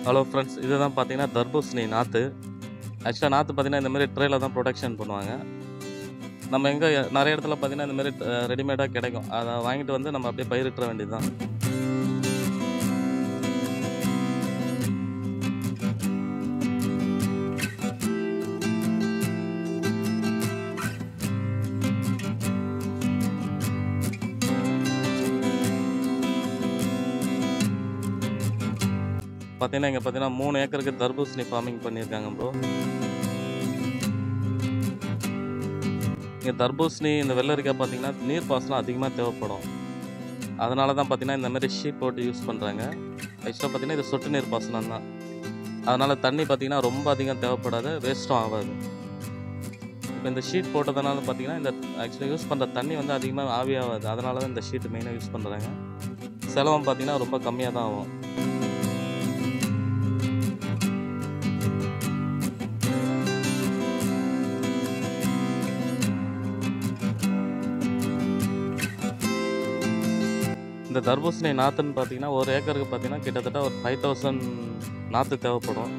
hello friends இதுதான் பார்த்தீங்கன்னா தர்பூசணி நாற்று ஆக்சுவலாக நாற்று பார்த்தீங்கன்னா இந்த மாதிரி ட்ரேல தான் ப்ரொடக்ஷன் பண்ணுவாங்க நம்ம எங்கே நிறைய இடத்துல பார்த்தீங்கன்னா இந்த மாதிரி ரெடிமேடாக கிடைக்கும் அதை வாங்கிட்டு வந்து நம்ம அப்படியே பயிரிட்டுற வேண்டியது தான் பார்த்தீங்கன்னா இங்கே பார்த்தீங்கன்னா மூணு ஏக்கருக்கு தர்பூசணி ஃபார்மிங் பண்ணியிருக்காங்க ப்ரோ இங்கே தர்பூசணி இந்த வெள்ளரிக்காய் பார்த்தீங்கன்னா நீர் பாசனம் அதிகமாக தேவைப்படும் அதனால தான் பார்த்தீங்கன்னா இந்த மாதிரி ஷீட் போட்டு யூஸ் பண்ணுறாங்க ஆக்சுவலாக பார்த்தீங்கன்னா இது சொட்டு நீர் பாசனம் தான் அதனால் தண்ணி பார்த்தீங்கன்னா ரொம்ப அதிகம் தேவைப்படாது வேஸ்ட்டும் ஆகாது இப்போ இந்த ஷீட் போட்டதுனால பார்த்தீங்கன்னா இந்த ஆக்சுவலாக யூஸ் பண்ணுற தண்ணி வந்து அதிகமாக ஆவியாகாது அதனால தான் இந்த ஷீட் மெயினாக யூஸ் பண்ணுறாங்க செலவும் பார்த்தீங்கன்னா ரொம்ப கம்மியாக தான் ஆகும் இந்த தர்பூசணி நாற்றுன்னு பார்த்தீங்கன்னா ஒரு ஏக்கருக்கு பார்த்தீங்கன்னா கிட்டத்தட்ட ஒரு ஃபைவ் தௌசண்ட் நாற்று தேவைப்படும்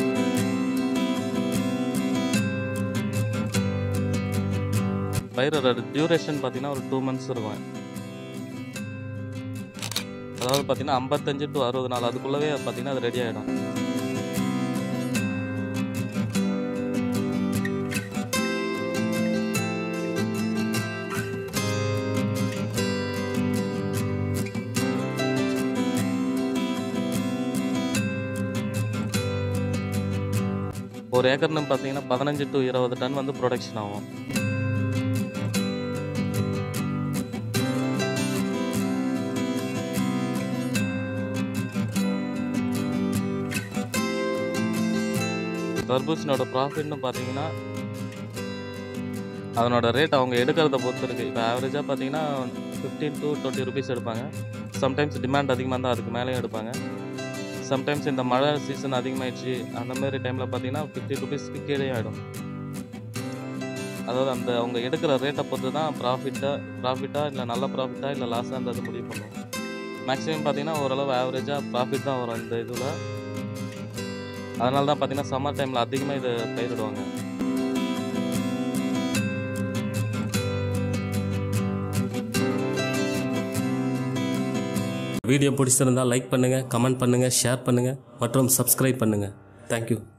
பயிரோட டியூரேஷன் பார்த்தீங்கன்னா ஒரு டூ மந்த்ஸ் இருக்கும் அதாவது பார்த்தீங்கன்னா ஐம்பத்தஞ்சு டு அறுபது நாள் அதுக்குள்ளவே பார்த்தீங்கன்னா அது ரெடி ஆகிடும் ஒரு ஏக்கர்னு பார்த்தீங்கன்னா பதினஞ்சு டு இருபது டன் வந்து ப்ரொடக்ஷன் ஆகும் தர்பூசணியோட ப்ராஃபிட்னு பார்த்தீங்கன்னா அதனோட ரேட் அவங்க எடுக்கிறத பொறுத்து இருக்குது இப்போ ஆவரேஜாக பார்த்தீங்கன்னா ஃபிஃப்டீன் டு டுவெண்ட்டி ருபீஸ் எடுப்பாங்க சம்டைம்ஸ் டிமாண்ட் அதிகமாக இருந்தால் அதுக்கு மேலேயும் எடுப்பாங்க சம்டைம்ஸ் இந்த மழை சீசன் அதிகமாகிடுச்சு அந்த மாதிரி டைமில் பார்த்தீங்கன்னா ஃபிஃப்டி ருபீஸ்க்கு கீழே ஆகிடும் அதாவது அந்த அவங்க எடுக்கிற ரேட்டை பொறுத்து தான் ப்ராஃபிட்டாக ப்ராஃபிட்டாக இல்லை நல்ல ப்ராஃபிட்டாக இல்லை லாஸான்றது முடிவு பண்ணுவோம் மேக்ஸிமம் பார்த்தீங்கன்னா ஓரளவு ஆவரேஜாக ப்ராஃபிட் தான் வரும் இந்த இதில் அதனால தான் பார்த்தீங்கன்னா சம்மர் டைமில் அதிகமாக இதை பயிரிடுவாங்க வீடியோ பிடிச்சிருந்தால் லைக் பண்ணுங்கள் கமெண்ட் பண்ணுங்கள் ஷேர் பண்ணுங்கள் மற்றும் சப்ஸ்கிரைப் பண்ணுங்கள் தேங்க்யூ